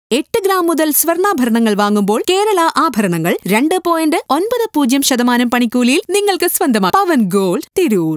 എട്ട് ഗ്രാം മുതൽ സ്വർണ്ണാഭരണങ്ങൾ വാങ്ങുമ്പോൾ കേരള ആഭരണങ്ങൾ രണ്ട് പോയിന്റ് ഒൻപത് പൂജ്യം ശതമാനം പണിക്കൂലിയിൽ നിങ്ങൾക്ക് സ്വന്തമാക്കാം പവൻ ഗോൾഡ് തിരൂർ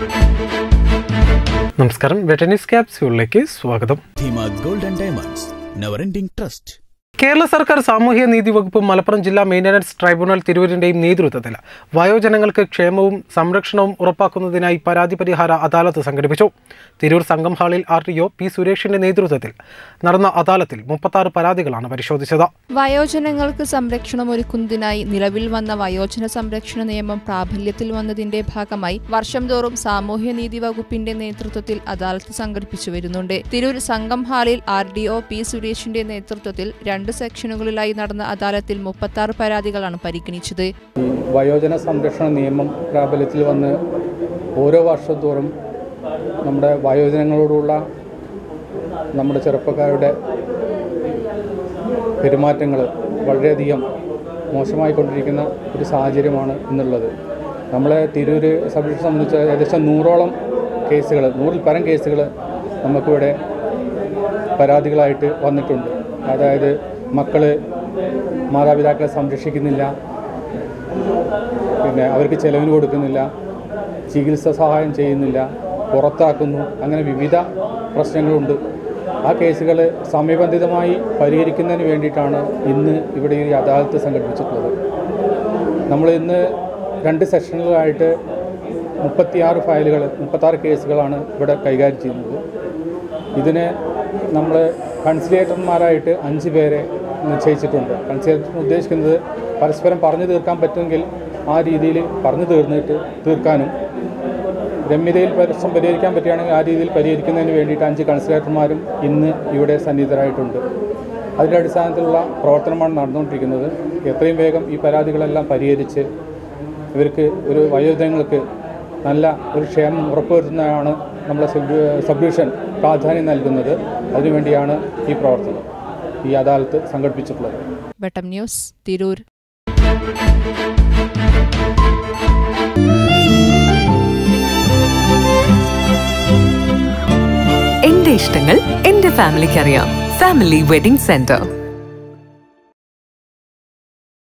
നമസ്കാരം വെട്ടനീസ് ക്യാപ്സ്യൂളിലേക്ക് സ്വാഗതം Dheema gold and diamonds never ending trust Kerala സർക്കാർ സാമൂഹ്യ നീതി വകുപ്പ് മലപ്പുറം ജില്ലാ മെയിൻ്റനൻസ് ട്രൈബ്യൂണൽ തിരൂരിന്റെയും നേതൃത്വത്തിൽ വയോജനങ്ങൾക്ക് ക്ഷേമവും സംരക്ഷണവും ഉറപ്പാക്കുന്നതിനായി പരാതി പരിഹാര അദാലത്ത് സംഘടിപ്പിച്ചു തിരൂർ സംഘം ഹാളിൽ ആർ ടി ഒ പി സുരേഷിന്റെ നേതൃത്വത്തിൽ നടന്ന അദാലത്തിൽ മുപ്പത്താറ് പരാതികളാണ് പരിശോധിച്ചത് വയോജനങ്ങൾക്ക് സംരക്ഷണം ഒരുക്കുന്നതിനായി നിലവിൽ വന്ന വയോജന സംരക്ഷണ നിയമം പ്രാബല്യത്തിൽ വന്നതിന്റെ ഭാഗമായി വർഷം തോറും സാമൂഹ്യനീതി വകുപ്പിന്റെ നേതൃത്വത്തിൽ അദാലത്ത് സംഘടിപ്പിച്ചു വരുന്നുണ്ട് തിരൂർ സംഘം ഹാളിൽ ആർ ഡി ഒ പി സുരേഷിന്റെ നേതൃത്വത്തിൽ രണ്ട് സെക്ഷനുകളിലായി നടന്ന അദാലത്തിൽ മുപ്പത്താറ് പരാതികളാണ് പരിഗണിച്ചത് ഈ വയോജന സംരക്ഷണ നിയമം പ്രാബല്യത്തിൽ വന്ന് ഓരോ വർഷം തോറും നമ്മുടെ വയോജനങ്ങളോടുള്ള നമ്മുടെ ചെറുപ്പക്കാരുടെ പെരുമാറ്റങ്ങൾ വളരെയധികം മോശമായിക്കൊണ്ടിരിക്കുന്ന ഒരു സാഹചര്യമാണ് ഇന്നുള്ളത് നമ്മളെ തിരൂർ സബ് ഡിവിഷൻ സംബന്ധിച്ച് ഏകദേശം നൂറോളം കേസുകൾ നൂറിൽ പരം കേസുകൾ നമുക്കിവിടെ പരാതികളായിട്ട് വന്നിട്ടുണ്ട് അതായത് മക്കൾ മാതാപിതാക്കളെ സംരക്ഷിക്കുന്നില്ല പിന്നെ അവർക്ക് ചെലവിന് കൊടുക്കുന്നില്ല ചികിത്സ സഹായം ചെയ്യുന്നില്ല പുറത്താക്കുന്നു അങ്ങനെ വിവിധ പ്രശ്നങ്ങളുണ്ട് ആ കേസുകൾ സമയബന്ധിതമായി പരിഹരിക്കുന്നതിന് വേണ്ടിയിട്ടാണ് ഇന്ന് ഇവിടെ ഈ അദാലത്ത് സംഘടിപ്പിച്ചിട്ടുള്ളത് നമ്മൾ ഇന്ന് രണ്ട് സെഷനുകളായിട്ട് മുപ്പത്തിയാറ് ഫയലുകൾ മുപ്പത്താറ് കേസുകളാണ് ഇവിടെ കൈകാര്യം ചെയ്യുന്നത് ഇതിന് നമ്മൾ കൺസിലേറ്റർമാരായിട്ട് അഞ്ച് പേരെ നിശ്ചയിച്ചിട്ടുണ്ട് കൺസിലേറ്റർ ഉദ്ദേശിക്കുന്നത് പരസ്പരം പറഞ്ഞു തീർക്കാൻ പറ്റുമെങ്കിൽ ആ രീതിയിൽ പറഞ്ഞു തീർന്നിട്ട് തീർക്കാനും രമ്യതയിൽ പ്രശ്നം പരിഹരിക്കാൻ പറ്റുകയാണെങ്കിൽ ആ രീതിയിൽ പരിഹരിക്കുന്നതിന് വേണ്ടിയിട്ട് അഞ്ച് കൺസിലേറ്റർമാരും ഇന്ന് ഇവിടെ സന്നിഹിതരായിട്ടുണ്ട് അതിൻ്റെ അടിസ്ഥാനത്തിലുള്ള പ്രവർത്തനമാണ് നടന്നുകൊണ്ടിരിക്കുന്നത് എത്രയും വേഗം ഈ പരാതികളെല്ലാം പരിഹരിച്ച് ഇവർക്ക് ഒരു വയോജനങ്ങൾക്ക് നല്ല ഒരു ക്ഷേമം ഉറപ്പുവരുത്തുന്നതാണ് നമ്മളെ സബ് സബ് ഡിവിഷൻ പ്രാധാന്യം നൽകുന്നത് അതിനുവേണ്ടിയാണ് ഈ പ്രവർത്തനം ഈ അദാലത്ത് സംഘടിപ്പിച്ചിട്ടുള്ളത് വെട്ടം ന്യൂസ് തിരൂർ എന്റെ ഇഷ്ടങ്ങൾ എന്റെ ഫാമിലിക്ക് അറിയാം ഫാമിലി വെഡിംഗ് സെന്റർ